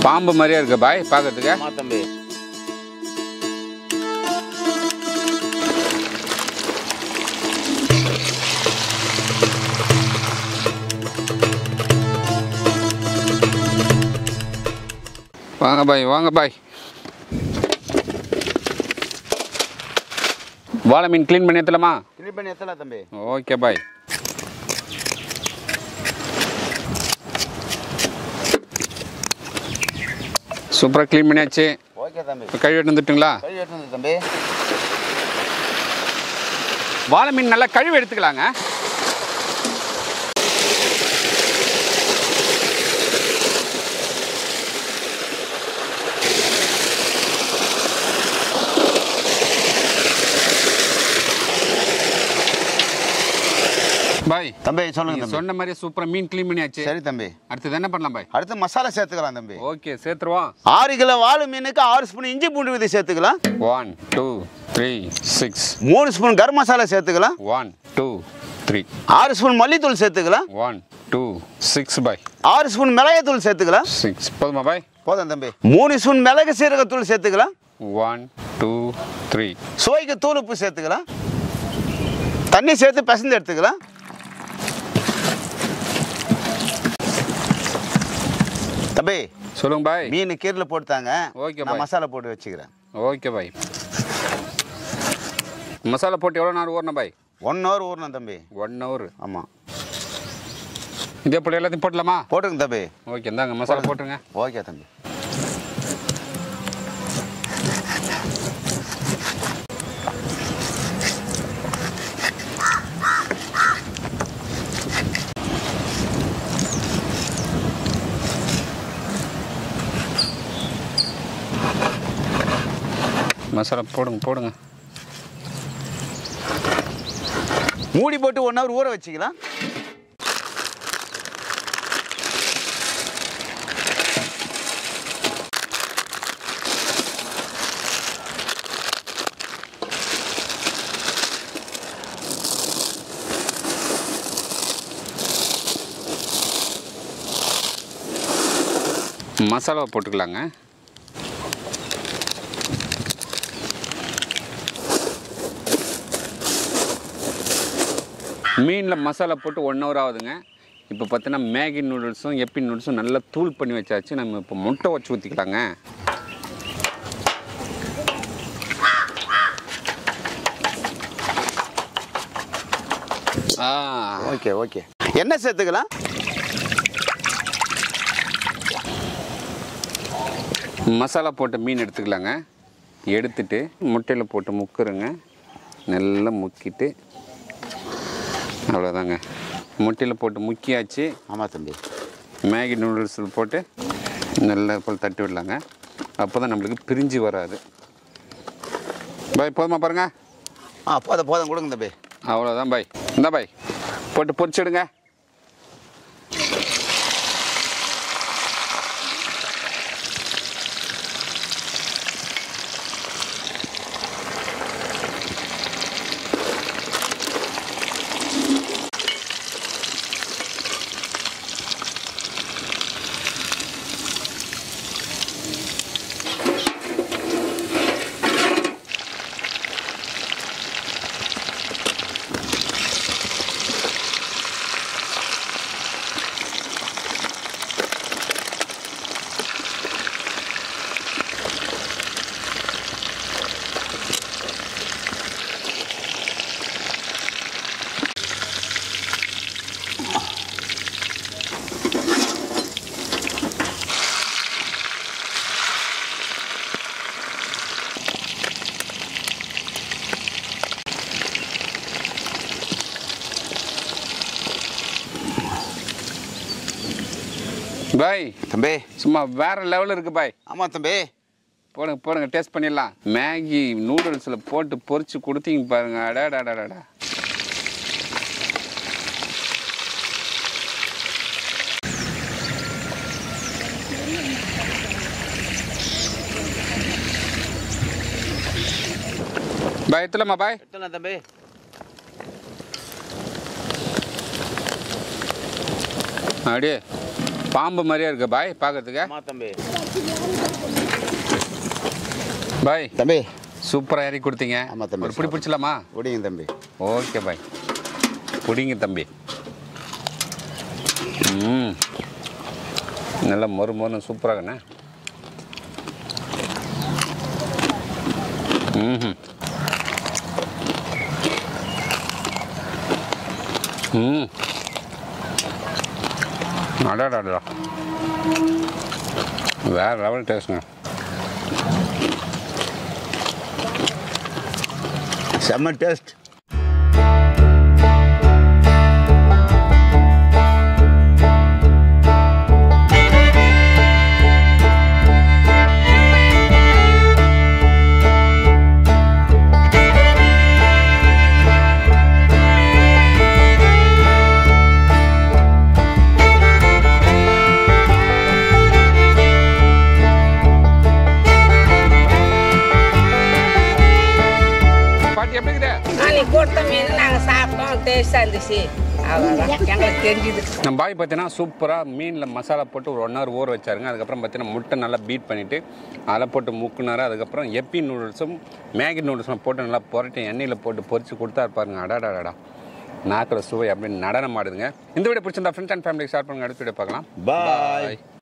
பாம்பு மாதிரியே இருக்கு பாய் பார்க்கறதுக்கு ஆமா தம்பி வாங்க பாய் வாங்க பாய் வாழை மீன் க்ளீன் பண்ணி ஏற்றலாமா கிளி பண்ணி எத்தலாம் தம்பி ஓகே பாய் சூப்பராக க்ளீன் பண்ணியாச்சு ஓகே தம்பி இப்போ கழுவி வந்துட்டுங்களா கழுவி எடுத்து வந்து தம்பி வாழை மீன் நல்லா கழுவி எடுத்துக்கலாங்க பாய் தம்பி சொல்லுங்க நீங்க தம்பி சொன்ன மாதிரி சூப்பராக மீன் க்ளீன் பண்ணியாச்சு சரி தம்பி அடுத்தது என்ன பண்ணலாம் பாய் அடுத்து மசாலா சேர்த்துக்கலாம் தம்பி ஓகே சேர்த்துருவோம் ஆறு கிலோ வாழை மீனுக்கு ஆறு ஸ்பூன் இஞ்சி பூண்டு விதை சேர்த்துக்கலாம் ஒன் டூ த்ரீ சிக்ஸ் மூணு ஸ்பூன் கரம் மசாலா சேர்த்துக்கலாம் ஒன் டூ த்ரீ ஆறு ஸ்பூன் மல்லித்தூள் சேர்த்துக்கலாம் ஒன் டூ சிக்ஸ் பாய் ஆறு ஸ்பூன் மிளகாய்த்தூள் சேர்த்துக்கலாம் சிக்ஸ் போதுமா பாய் போதும் தம்பி மூணு ஸ்பூன் மிளகு சீரகத்தூள் சேர்த்துக்கலாம் ஒன் டூ த்ரீ சுவைக்கு தூள் உப்பு சேர்த்துக்கலாம் தண்ணி சேர்த்து பிசைந்து எடுத்துக்கலாம் தம்பி சொல்லுங்க பாய் மீன் கீரில் போட்டுத்தாங்க ஓகே நான் பாய். மசாலா போட்டு வச்சுக்கிறேன் ஓகே பாய் மசாலா போட்டு எவ்வளோ நேரம் ஊறணும் பாய் ஒன் ஹவர் ஊறணும் தம்பி ஒன் ஹவர் ஆமாம் இதே போட்டு எல்லாத்தையும் போட்டலாமா போட்டுங்க தம்பி ஓகே இந்தாங்க மசாலா போட்டுருங்க ஓகே தம்பி மசாலா போடுங்க போடுங்க மூடி போட்டு ஒன் ஹவர் ஊற வச்சுக்கலாம் மசாலாவை போட்டுக்கலாங்க மீனில் மசாலா போட்டு ஒன் ஹவர் ஆகுதுங்க இப்போ பார்த்தீங்கன்னா மேகி நூடுல்ஸும் எப்பி நூடுல்ஸும் நல்லா தூள் பண்ணி வச்சாச்சு நம்ம இப்போ முட்டை வச்சு ஊற்றிக்கலாங்க ஆ ஓகே ஓகே என்ன சேர்த்துக்கலாம் மசாலா போட்ட மீன் எடுத்துக்கலாங்க எடுத்துட்டு முட்டையில் போட்டு முக்குறங்க நல்லா முக்கிட்டு அவ்வளோதாங்க முட்டையில் போட்டு முக்கியாச்சு ஆமாம் தம்பி மேகி நூடுல்ஸ் போட்டு நல்லா போல் தட்டி விடலாங்க அப்போ தான் நம்மளுக்கு பிரிஞ்சு வராது பாய் போதுமா பாருங்க ஆ போதும் போதும் கொடுங்க தம்பி அவ்வளோதான் பாய் இந்த பாய் போட்டு பொரிச்சிடுங்க பாய் தம்பி சும்மா வேற லெவலில் இருக்கு பாய் ஆமாம் தம்பி போடுங்க போடுங்க டேஸ்ட் பண்ணிடலாம் மேகி நூடுல்ஸில் போட்டு பொரிச்சு கொடுத்தீங்க பாருங்க அடாடாடாடா பாய் எத்தலம்மா பாய் எடுத்துலாம் தம்பி அப்படியே பாம்பு மாதிரியே இருக்கு பாய் பார்க்கறதுக்கு ஆமா தம்பி பாய் தம்பி சூப்பராக இறக்கி கொடுத்தீங்க ஆமா தம்பி. ஒரு பிடி பிடிச்சலாமா ஓடிங்க தம்பி ஓகே பாய் பிடிங்க தம்பி ம் நல்லா மொறு மொறு சூப்பராகண்ணே ம் ம் அடாடாடா வேற லெவல் டேஸ்ட்டுங்க செம்ம டேஸ்ட் பாட்டி எப்படி இருக்குது அன்னைக்கு கொடுத்த மீன் நாங்கள் சாப்பிட்டோம் டேஸ்டாக இருந்துச்சு அவ்வளோதான் எங்களுக்கு தெரிஞ்சுது நம்ம பாய் பார்த்தீங்கன்னா சூப்பராக மீனில் மசாலா போட்டு ஒரு ஒன் ஹவர் ஊற வச்சாருங்க அதுக்கப்புறம் பார்த்தீங்கன்னா முட்டை நல்லா பீட் பண்ணிவிட்டு அதில் போட்டு முக்குனாரு அதுக்கப்புறம் எப்பி நூடுல்ஸும் மேகி நூடுல்ஸும் போட்டு நல்லா புரட்டி எண்ணெயில் போட்டு பொரிச்சு கொடுத்தா பாருங்க அடாடாடா நாக்கில் சுவை அப்படின்னு நடனம் ஆடுதுங்க இந்த வீடியோ பிடிச்சிருந்தா ஃப்ரெண்ட்ஸ் அண்ட் ஃபேமிலிக்கு ஷேர் பண்ணுங்க அடுத்த வீடியோ பார்க்கலாம் பாய்